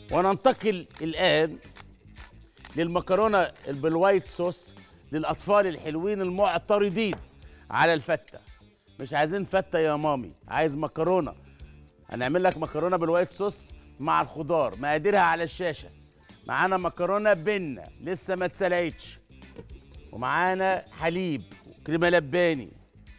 وننتقل الان للمكرونه بالوايت صوص للاطفال الحلوين المعترضين على الفته مش عايزين فته يا مامي عايز مكرونه هنعمل لك مكرونه بالوايت صوص مع الخضار مقاديرها على الشاشه معانا مكرونه بنه لسه ما اتسلقتش ومعانا حليب وكريمه لباني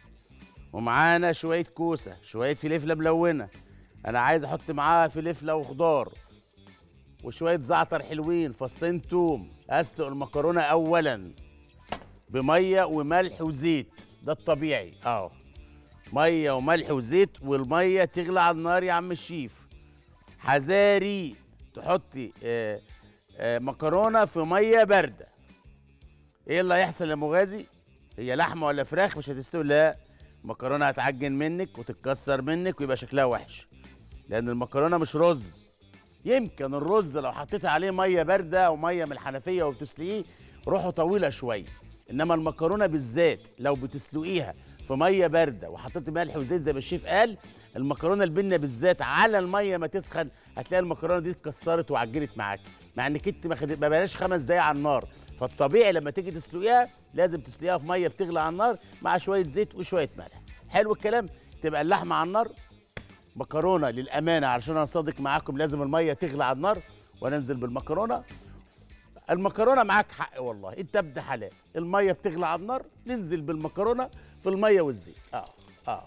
ومعانا شويه كوسه شويه فلفله ملونه انا عايز احط معاها فلفله وخضار وشويه زعتر حلوين فصين توم اسلق المكرونه اولا بميه وملح وزيت ده الطبيعي اه ميه وملح وزيت والميه تغلى على النار يا عم الشيف حذاري تحطي آه آه مكرونه في ميه بارده ايه اللي هيحصل يا مغازي هي لحمه ولا فراخ مش هتستوي لا المكرونه هتعجن منك وتتكسر منك ويبقى شكلها وحش لان المكرونه مش رز يمكن الرز لو حطيت عليه ميه بارده او ميه من الحنفيه وبتسلقيه روحه طويله شويه انما المكرونه بالذات لو بتسلقيها في ميه بارده وحطيت ملح وزيت زي ما الشيف قال المكرونه البنه بالذات على الميه ما تسخن هتلاقي المكرونه دي اتكسرت وعجنت معاك مع انك انت ما خد- ما بلاش خمس دقايق على النار فالطبيعي لما تيجي تسلقيها لازم تسلقيها في ميه بتغلي على النار مع شويه زيت وشويه ملح حلو الكلام تبقى اللحمه على النار مكرونه للامانه علشان انا صادق معاكم لازم الميه تغلي على النار وننزل بالمكرونه المكرونه معاك حق والله انت ابن حلال الميه بتغلي على النار ننزل بالمكرونه في الميه والزيت اه اه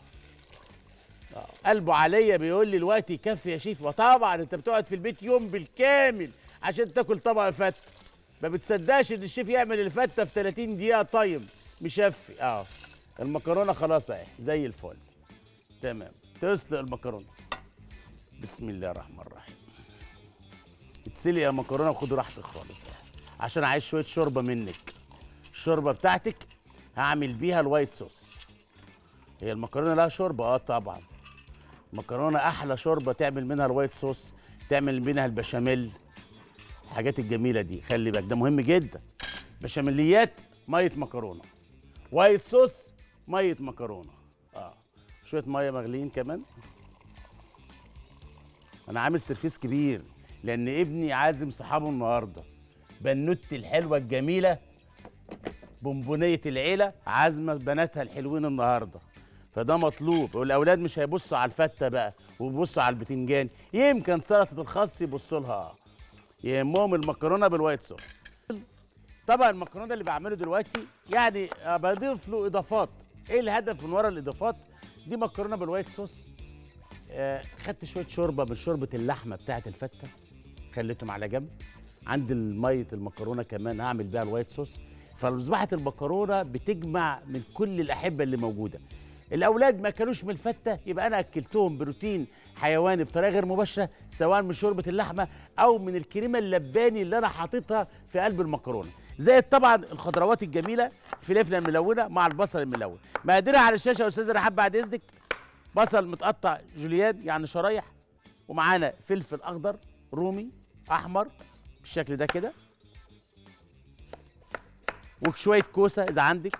اه قلبه عليا بيقول لي الوقت يكفي يا شيف وطبعا انت بتقعد في البيت يوم بالكامل عشان تاكل طبق فته ما بتصدقش ان الشيف يعمل الفته في 30 دقيقه طيب مشفي اه المكرونه خلاص اهي زي الفل تمام تسلق المكرونه بسم الله الرحمن الرحيم اتسلق يا مكرونه وخد راحتك خالص عشان عايز شويه شوربه منك الشوربه بتاعتك هعمل بيها الوايت صوص هي المكرونه لها شوربه اه طبعا المكرونه احلى شوربه تعمل منها الوايت صوص تعمل منها البشاميل الحاجات الجميله دي خلي بالك ده مهم جدا بشاميليات ميه مكرونه وايت صوص ميه مكرونه اه شويه ميه مغليين كمان انا عامل سرفيس كبير لان ابني عازم صحابه النهارده بنوتي الحلوه الجميله بونبونيه العيله عازمه بناتها الحلوين النهارده فده مطلوب والاولاد مش هيبصوا على الفته بقى ويبصوا على البتنجان يمكن سلطه الخس يبصوا لها اه يهمهم المكرونه بالوايت صوص طبعا المكرونه اللي بعمله دلوقتي يعني آه، بضيف له اضافات ايه الهدف من ورا الاضافات دي مكرونه بالوايت صوص آه، خدت شويه شوربه من شوربه اللحمه بتاعه الفته خليتهم على جنب عند ميه المكرونه كمان هعمل بيها الوايت صوص فمصباحه المكرونه بتجمع من كل الاحبه اللي موجوده الاولاد ما كانوش من الفته يبقى انا اكلتهم بروتين حيواني بطريقه غير مباشره سواء من شوربه اللحمه او من الكريمه اللباني اللي انا حاططها في قلب المكرونه زائد طبعا الخضروات الجميله الفلفله الملونه مع البصل الملون مقاديرها على الشاشه يا استاذ رحاب بعد اذنك بصل متقطع جوليان يعني شرايح ومعانا فلفل اخضر رومي احمر بالشكل ده كده وشويه كوسه اذا عندك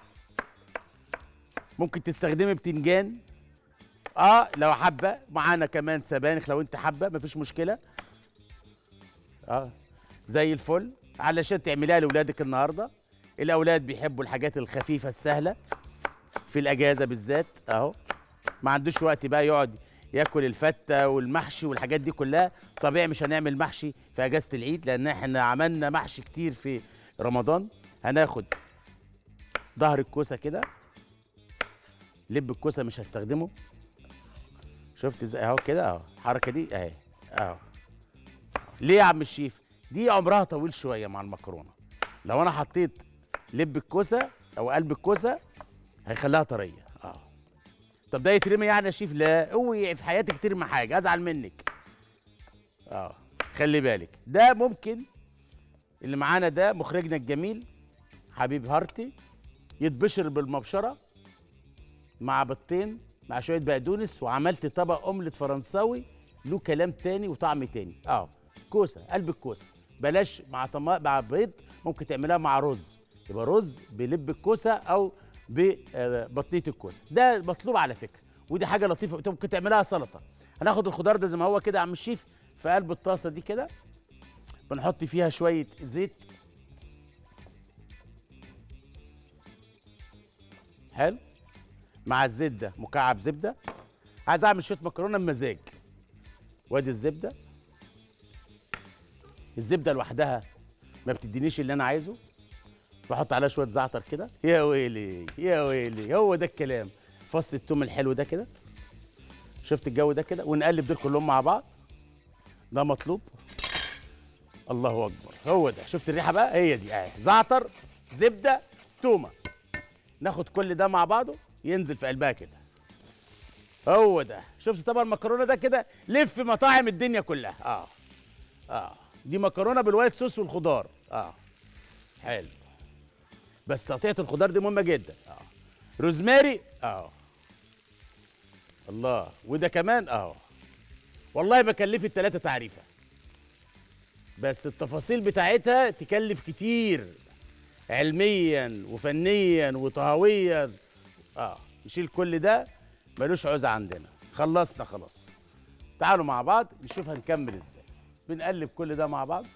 ممكن تستخدمي بتنجان اه لو حابه معانا كمان سبانخ لو انت حابه مفيش مشكله اه زي الفل علشان تعمليها لاولادك النهارده الاولاد بيحبوا الحاجات الخفيفه السهله في الاجازه بالذات اهو ما عندوش وقت بقى يقعد ياكل الفته والمحشي والحاجات دي كلها طبيعي مش هنعمل محشي في اجازه العيد لان احنا عملنا محشي كتير في رمضان هناخد ظهر الكوسه كده لب الكوسه مش هستخدمه شفت ازاي اهو كده اهو الحركه دي اهي اهو ليه يا عم الشيف دي عمرها طويل شويه مع المكرونه لو انا حطيت لب الكوسه او قلب الكوسه هيخليها طريه اه طب ده يترمي يعني يا شيف لا اوعي في حياتك ترمي حاجه ازعل منك اه خلي بالك ده ممكن اللي معانا ده مخرجنا الجميل حبيب هارتي يتبشر بالمبشره مع بيضتين مع شويه بقدونس وعملت طبق اومليت فرنساوي له كلام تاني وطعم تاني اه كوسه قلب الكوسه بلاش مع طما... مع بيض ممكن تعملها مع رز يبقى رز بلب الكوسه او ببطنيه الكوسه ده مطلوب على فكره ودي حاجه لطيفه ممكن تعملها سلطه هناخد الخضار ده زي ما هو كده يا عم الشيف في قلب الطاسه دي كده بنحط فيها شويه زيت حلو مع الزيت ده مكعب زبده عايز اعمل شويه مكرونه بمزاج وادي الزبده الزبده لوحدها ما بتدينيش اللي انا عايزه بحط عليها شويه زعتر كده يا ويلي يا ويلي هو ده الكلام فص التوم الحلو ده كده شفت الجو ده كده ونقلب دول كلهم مع بعض ده مطلوب الله اكبر هو ده شفت الريحه بقى هي دي اهي زعتر زبده تومه ناخد كل ده مع بعضه ينزل في قلبها كده هو ده شفت طبعا المكرونه ده كده لف مطاعم الدنيا كلها اه اه دي مكرونه بالوايت صوص والخضار اه حلو بس تقطيعه الخضار دي مهمه جدا اه روزماري اه الله وده كمان اه والله بكلف التلاتة تعريفه بس التفاصيل بتاعتها تكلف كتير علميا وفنيا وطهويا اه نشيل كل ده ملوش عوزة عندنا خلصنا خلاص تعالوا مع بعض نشوف هنكمل ازاي بنقلب كل ده مع بعض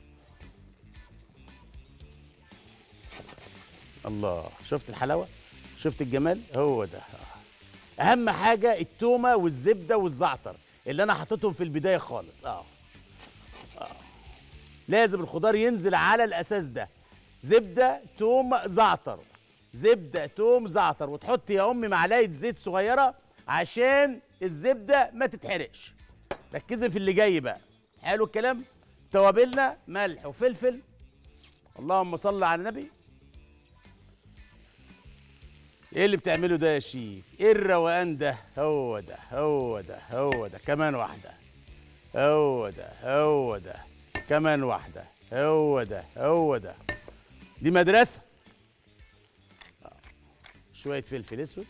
الله شفت الحلاوة شفت الجمال هو ده آه. اهم حاجة التومة والزبدة والزعتر اللي انا حطيتهم في البداية خالص اه اه لازم الخضار ينزل على الاساس ده زبدة توم زعتر زبدة توم زعتر وتحط يا امي معلقة زيت صغيرة عشان الزبدة ما تتحرقش ركزي في اللي جاي بقى حلو الكلام توابلنا ملح وفلفل اللهم صل على النبي ايه اللي بتعمله ده يا شيف ايه الروقان ده هو ده هو ده هو ده كمان واحده هو ده هو ده كمان واحده هو ده هو ده دي مدرسه آه. شويه فلفل اسود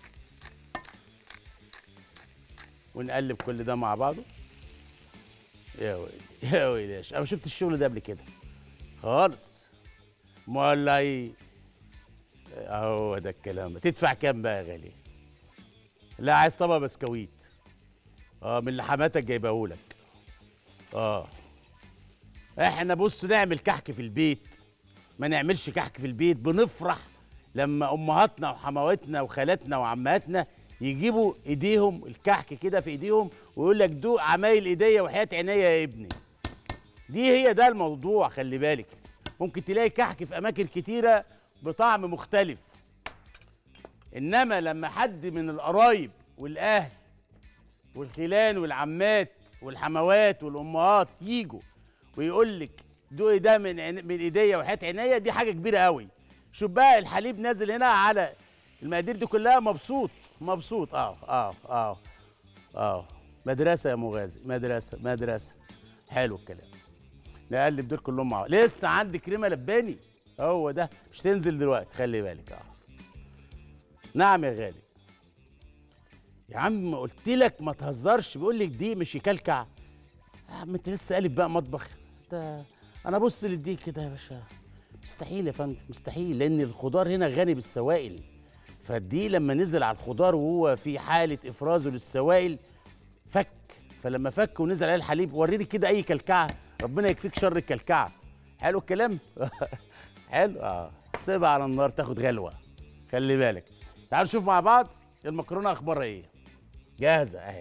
ونقلب كل ده مع بعضه يا ويلي يا ويلي يا شيخ. انا ما شفت الشغل ده قبل كده خالص مولاي هو ده الكلام تدفع كام بقى يا غالي لا عايز طبق بسكويت اه من اللي حماتك جايبهولك اه احنا بص نعمل كحك في البيت ما نعملش كحك في البيت بنفرح لما امهاتنا وحمواتنا وخالاتنا وعماتنا يجيبوا ايديهم الكحك كده في ايديهم ويقول لك دوق عمايل ايديا وحياه عينيا يا ابني دي هي ده الموضوع خلي بالك ممكن تلاقي كحك في اماكن كتيره بطعم مختلف انما لما حد من القرايب والاهل والخلان والعمات والحموات والامهات يجوا ويقول لك دوقي ده من عن... من ايديا وحياه عينيا دي حاجه كبيره قوي شوف بقى الحليب نازل هنا على المقادير دي كلها مبسوط مبسوط اه اه اه اه مدرسه يا مغازي مدرسه مدرسه حلو الكلام نقلب دول كلهم مع بعض لسه عندي كريمه لباني هو ده مش تنزل دلوقتي خلي بالك اه نعم يا غالي يا عم قلت لك ما تهزرش بيقول لك دي مش يكلكع يا عم انت لسه قالب بقى مطبخ انت انا بص للدي كده يا باشا مستحيل يا فندم مستحيل لان الخضار هنا غني بالسوائل فالدي لما نزل على الخضار وهو في حاله افرازه للسوائل فك فلما فك ونزل عليه الحليب وريني كده اي كلكعه ربنا يكفيك شر الكلكعه حلو الكلام حلو اه سيبها على النار تاخد غلوه خلي بالك تعالوا نشوف مع بعض المكرونه اخبارها ايه جاهزه اهي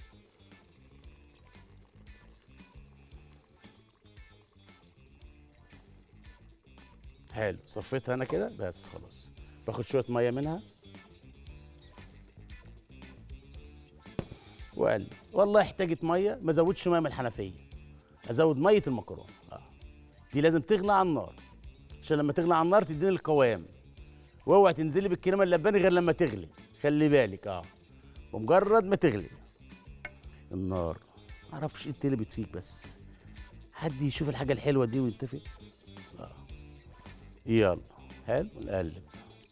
حلو صفيتها انا كده بس خلاص باخد شويه ميه منها وقال والله احتاجت ميه ما زودش ميه من الحنفيه ازود ميه المكرونه اه دي لازم تغلى على النار عشان لما تغلى على النار تديني القوام واوعي تنزلي بالكريمه اللباني غير لما تغلي خلي بالك اه ومجرد ما تغلي النار معرفش ايه اللي تقلبت فيك بس حد يشوف الحاجه الحلوه دي ويتفق اه يلا حلو نقلب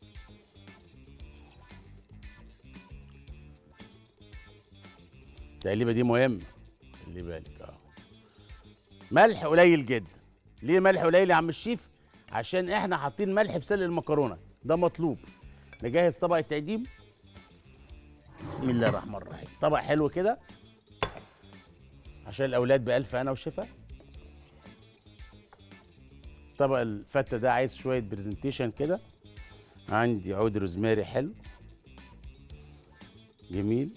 التقليبه دي مهمه خلي بالك اه ملح قليل جدا ليه ملح قليل يا عم الشيف عشان احنا حاطين ملح في سلق المكرونه ده مطلوب نجهز طبق التقديم بسم الله الرحمن الرحيم طبق حلو كده عشان الاولاد بالف انا وشفا طبق الفته ده عايز شويه برزنتيشن كده عندي عود روزماري حلو جميل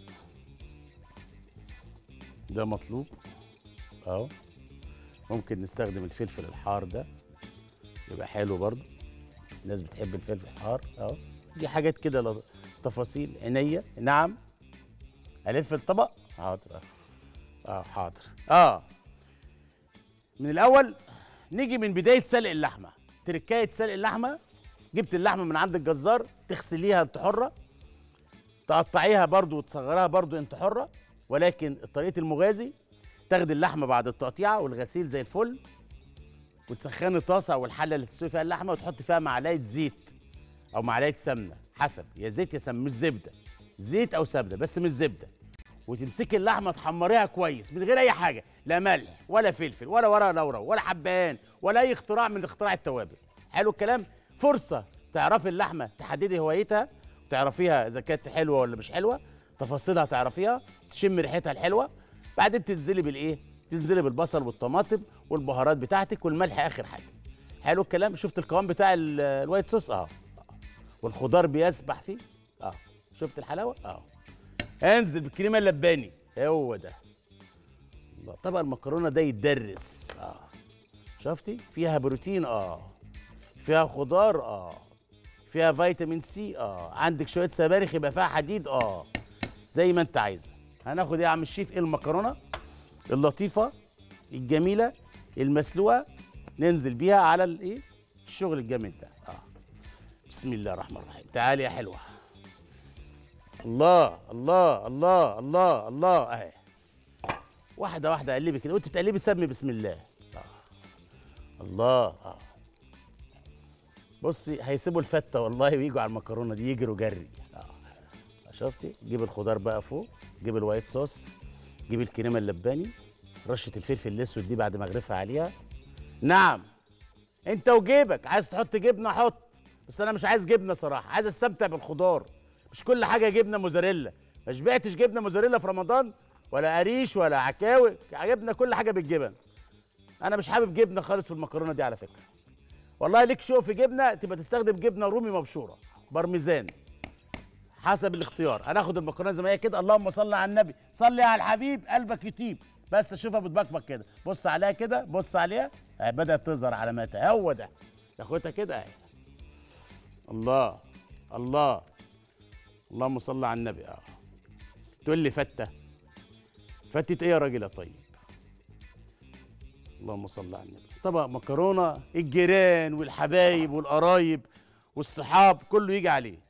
ده مطلوب اهو ممكن نستخدم الفلفل الحار ده يبقى حلو برضه الناس بتحب الفلفل الحار اهو دي حاجات كده لط- تفاصيل عينيا نعم الف الطبق حاضر اه حاضر اه من الاول نيجي من بدايه سلق اللحمه تركايه سلق اللحمه جبت اللحمه من عند الجزار تغسليها انت حره تقطعيها برضو وتصغرها برضو انت حره ولكن طريقه المغازي تاخد اللحمه بعد التقطيعه والغسيل زي الفل وتسخني طاسه او الحله اللي تسوي فيها اللحمه وتحط فيها معلقه زيت او معلقه سمنه حسب يا زيت يا سمنه مش زبده زيت او سمنه بس مش زبده وتمسكي اللحمه تحمريها كويس من غير اي حاجه لا ملح ولا فلفل ولا ورق لورا ولا حبهان ولا اي اختراع من اختراع التوابل حلو الكلام فرصه تعرفي اللحمه تحددي هوايتها تعرفيها اذا كانت حلوه ولا مش حلوه تفاصيلها تعرفيها تشم ريحتها الحلوه بعدين تنزلي بالايه تنزلي بالبصل والطماطم والبهارات بتاعتك والملح اخر حاجه حلو الكلام شفت القوام بتاع ال- الوايت صوص اه والخضار بيسبح فيه اه شفت الحلاوه اه انزل بالكريمه اللباني هو ده الله طبق المكرونه ده يتدرس اه شفتي فيها بروتين اه فيها خضار اه فيها فيتامين سي اه عندك شويه سبانخ يبقى فيها حديد اه زي ما انت عايزه هناخد ايه يا عم الشيف ايه المكرونه اللطيفه الجميله المسلوقه ننزل بيها على الايه الشغل الجامد ده اه بسم الله الرحمن الرحيم تعالي يا حلوه الله الله الله الله الله اهي واحده واحده قلبي كده وانت بتقلبي سمي بسم الله آه. الله اه بصي هيسيبوا الفته والله ويجوا على المكرونه دي يجروا جري اه شفتي جيب الخضار بقى فوق جيب الوايت صوص جيب الكريمه اللباني رشه الفلفل الاسود دي بعد ما اغرفها عليها نعم انت وجيبك عايز تحط جبنه حط بس انا مش عايز جبنه صراحه عايز استمتع بالخضار مش كل حاجه جبنه موزاريلا ما شبعتش جبنه موزاريلا في رمضان ولا قريش ولا عكاوي جبنه كل حاجه بالجبن انا مش حابب جبنه خالص في المكرونه دي على فكره والله ليك شوق في جبنه تبقى تستخدم جبنه رومي مبشوره بارميزان حسب الاختيار هناخد المكرونه زي ما هي كده اللهم صل على النبي صلي على الحبيب قلبك يطيب بس اشوفها بتبكبك كده بص عليها كده بص عليها اهي بدات تظهر علاماتها هو ده تاخدها كده اهي الله الله اللهم صل على النبي اه تقول لي فته فتة ايه يا راجل يا طيب اللهم صل على النبي طبق مكرونه الجيران والحبايب والقرايب والصحاب كله يجي عليه